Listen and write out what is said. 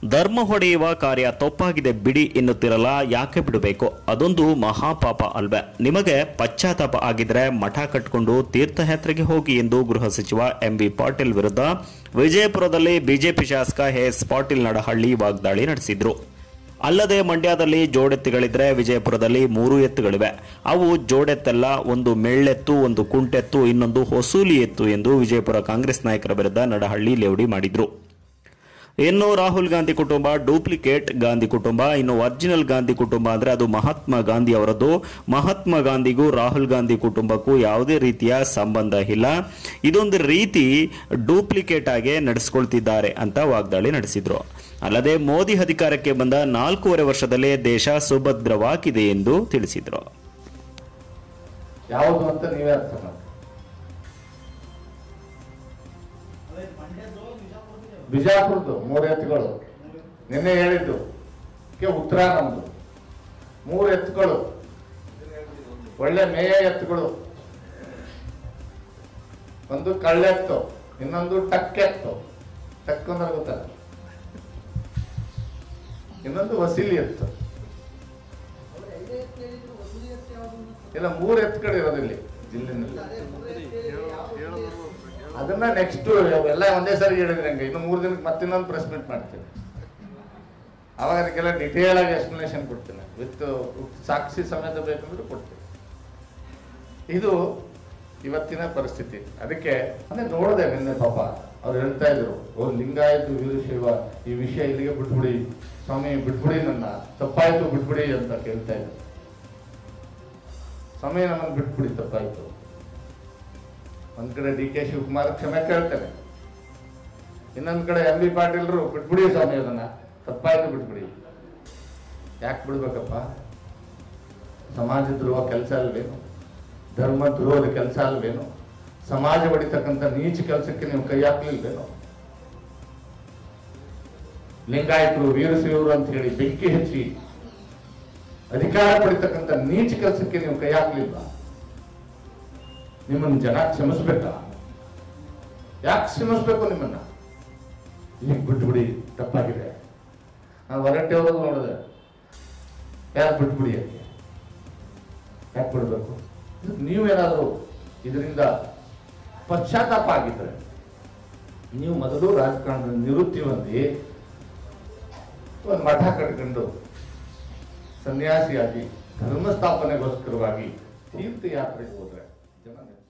ಧರ್ಮ ಹೊಡೆಯುವ ಕಾರ್ಯ ತಪ್ಪಾಗಿದೆ ಬಿಡಿ ಎನ್ನುತ್ತಿರಲ್ಲ ಯಾಕೆ ಬಿಡಬೇಕು ಅದೊಂದು ಮಹಾಪಾಪ ಅಲ್ವೇ ನಿಮಗೆ ಪಶ್ಚಾತ್ತಾಪ ಆಗಿದ್ರೆ ಮಠ ಕಟ್ಕೊಂಡು ತೀರ್ಥಯಾತ್ರೆಗೆ ಹೋಗಿ ಎಂದು ಗೃಹ ಸಚಿವ ಎಂಬಿ ಪಾಟೀಲ್ ವಿರುದ್ಧ ವಿಜಯಪುರದಲ್ಲಿ ಬಿಜೆಪಿ ಶಾಸಕ ಎಸ್ ಪಾಟೀಲ್ ನಡಹಳ್ಳಿ ವಾಗ್ದಾಳಿ ನಡೆಸಿದ್ರು ಅಲ್ಲದೆ ಮಂಡ್ಯದಲ್ಲಿ ಜೋಡೆತ್ತುಗಳಿದ್ರೆ ವಿಜಯಪುರದಲ್ಲಿ ಮೂರು ಎತ್ತುಗಳಿವೆ ಅವು ಜೋಡೆತ್ತಲ್ಲ ಒಂದು ಮೆಳ್ಳೆತ್ತು ಒಂದು ಕುಂಟೆತ್ತು ಇನ್ನೊಂದು ಹೊಸೂಲಿ ಎತ್ತು ಎಂದು ವಿಜಯಪುರ ಕಾಂಗ್ರೆಸ್ ನಾಯಕರ ವಿರುದ್ಧ ನಡಹಳ್ಳಿ ಲೇವಡಿ ಮಾಡಿದ್ರು ಇನ್ನು ರಾಹುಲ್ ಗಾಂಧಿ ಕುಟುಂಬ ಡೂಪ್ಲಿಕೇಟ್ ಗಾಂಧಿ ಕುಟುಂಬ ಇನ್ನು ಒರಿಜಿನಲ್ ಗಾಂಧಿ ಕುಟುಂಬ ಅಂದ್ರೆ ಅದು ಮಹಾತ್ಮ ಗಾಂಧಿ ಅವರದ್ದು ಮಹಾತ್ಮ ಗಾಂಧಿಗೂ ರಾಹುಲ್ ಗಾಂಧಿ ಕುಟುಂಬಕ್ಕೂ ಯಾವುದೇ ರೀತಿಯ ಸಂಬಂಧ ಇಲ್ಲ ಇದೊಂದು ರೀತಿ ಡೂಪ್ಲಿಕೇಟ್ ಆಗಿ ನಡೆಸ್ಕೊಳ್ತಿದ್ದಾರೆ ಅಂತ ವಾಗ್ದಾಳಿ ನಡೆಸಿದ್ರು ಅಲ್ಲದೆ ಮೋದಿ ಅಧಿಕಾರಕ್ಕೆ ಬಂದ ನಾಲ್ಕೂವರೆ ವರ್ಷದಲ್ಲೇ ದೇಶ ಸುಭದ್ರವಾಗಿದೆ ಎಂದು ತಿಳಿಸಿದ್ರು ಯಾವುದು ಅಂತ ನೀವೇ ಅರ್ಥ ಮಾಡಿ ಬಿಜಾಪುರದ್ದು ಮೂರು ಎತ್ತುಗಳು ನಿನ್ನೆ ಹೇಳಿದ್ದು ಕೆ ಉತ್ತರ ನಮ್ದು ಮೂರು ಎತ್ತುಗಳು ಒಳ್ಳೆ ಮೇಯ ಎತ್ತುಗಳು ಒಂದು ಕಳ್ಳೆತ್ತು ಇನ್ನೊಂದು ಟಕ್ಕೆತ್ತು ಟಕ್ ಅಂದ್ರೆ ಗೊತ್ತಲ್ಲ ಇನ್ನೊಂದು ವಸೀಲಿ ಎತ್ತು ಇಲ್ಲ ಮೂರು ಎತ್ತುಗಳು ಇರೋದಿಲ್ಲಿ ಜಿಲ್ಲೆನಲ್ಲಿ ಅದನ್ನ ನೆಕ್ಸ್ಟ್ ಎಲ್ಲ ಒಂದೇ ಸಾರಿ ಹೇಳಿದ್ರೆ ಹಂಗೆ ಇನ್ನು ಮೂರು ದಿನಕ್ಕೆ ಮತ್ತಿನ್ನೊಂದು ಪ್ರೆಸ್ ಮೀಟ್ ಮಾಡ್ತೀನಿ ಅವಾಗ ಅದಕ್ಕೆಲ್ಲ ಡಿಟೇಲ್ ಆಗಿ ಎಕ್ಸ್ಪ್ಲನೇಷನ್ ಕೊಡ್ತೀನಿ ವಿತ್ ಸಾಕ್ಷಿ ಸಮೇತ ಬೇಕಂದ್ರೆ ಕೊಡ್ತೀನಿ ಇದು ಇವತ್ತಿನ ಪರಿಸ್ಥಿತಿ ಅದಕ್ಕೆ ಅಂದ್ರೆ ನೋಡಿದೆ ನಿನ್ನೆ ಪಾಪ ಅವ್ರು ಹೇಳ್ತಾ ಇದ್ರು ಓ ಲಿಂಗಾಯತು ವೀರಶೈವ ಈ ವಿಷಯ ಇಲ್ಲಿಗೆ ಬಿಟ್ಬಿಡಿ ಸ್ವಾಮಿ ಬಿಟ್ಬಿಡಿ ನನ್ನ ತಪ್ಪಾಯ್ತು ಬಿಟ್ಬಿಡಿ ಅಂತ ಕೇಳ್ತಾ ಇದ್ರು ಸ್ವಾಮಿ ನಮ್ಮನ್ನು ಬಿಟ್ಬಿಡಿ ತಪ್ಪಾಯ್ತು ಒಂದ್ ಕಡೆ ಡಿ ಕೆ ಶಿವಕುಮಾರ್ ಕ್ಷಮೆ ಕೇಳ್ತಾರೆ ಇನ್ನೊಂದ್ ಕಡೆ ಎಂ ಬಿ ಪಾಟೀಲ್ರು ಬಿಟ್ಬಿಡಿ ಸ್ವಾಮಿ ಅದನ್ನ ತಪ್ಪಾಯ್ತು ಬಿಟ್ಬಿಡಿ ಯಾಕೆ ಬಿಡ್ಬೇಕಪ್ಪ ಸಮಾಜ ದ್ರೋಹ ಕೆಲಸ ಅಲ್ವೇನು ಧರ್ಮ ದ್ರೋಹದ ಕೆಲಸ ಅಲ್ವೇನು ಸಮಾಜ ಹೊಡಿತಕ್ಕಂಥ ನೀಚ ಕೆಲಸಕ್ಕೆ ನೀವು ಕೈ ಹಾಕ್ಲಿಲ್ವೇನು ಲಿಂಗಾಯತರು ವೀರಶೈವರು ಅಂತ ಹೇಳಿ ಬೆಂಕಿ ಹಚ್ಚಿ ಅಧಿಕಾರ ಪಡಿತಕ್ಕಂಥ ನೀಚ ಕೆಲಸಕ್ಕೆ ನೀವು ಕೈ ಹಾಕ್ಲಿಲ್ವಾ ನಿಮ್ಮನ್ನ ಜನ ಕ್ಷಮಿಸ್ಬೇಕಾ ಯಾಕೆ ಕ್ಷಮಿಸ್ಬೇಕು ನಿಮ್ಮನ್ನ ಈಗ ಬಿಟ್ಬಿಡಿ ತಪ್ಪಾಗಿದೆ ನಾನು ಹೊರಟೆ ಹೋಗೋದು ನೋಡಿದೆ ಯಾಕೆ ಬಿಟ್ಬಿಡಿ ಯಾಕೆ ಯಾಕೆ ಬಿಡ್ಬೇಕು ನೀವೇನಾದರೂ ಇದರಿಂದ ಪಶ್ಚಾತ್ತಾಪ ಆಗಿದ್ರೆ ನೀವು ಮೊದಲು ರಾಜಕಾರಣದ ನಿವೃತ್ತಿ ಹೊಂದಿ ಒಂದು ಮಠ ಕಟ್ಕೊಂಡು ಸನ್ಯಾಸಿಯಾಗಿ ಧರ್ಮ ಸ್ಥಾಪನೆಗೋಸ್ಕರವಾಗಿ ತೀರ್ಥಯಾತ್ರೆಗೆ ಹೋದ್ರೆ ಜನ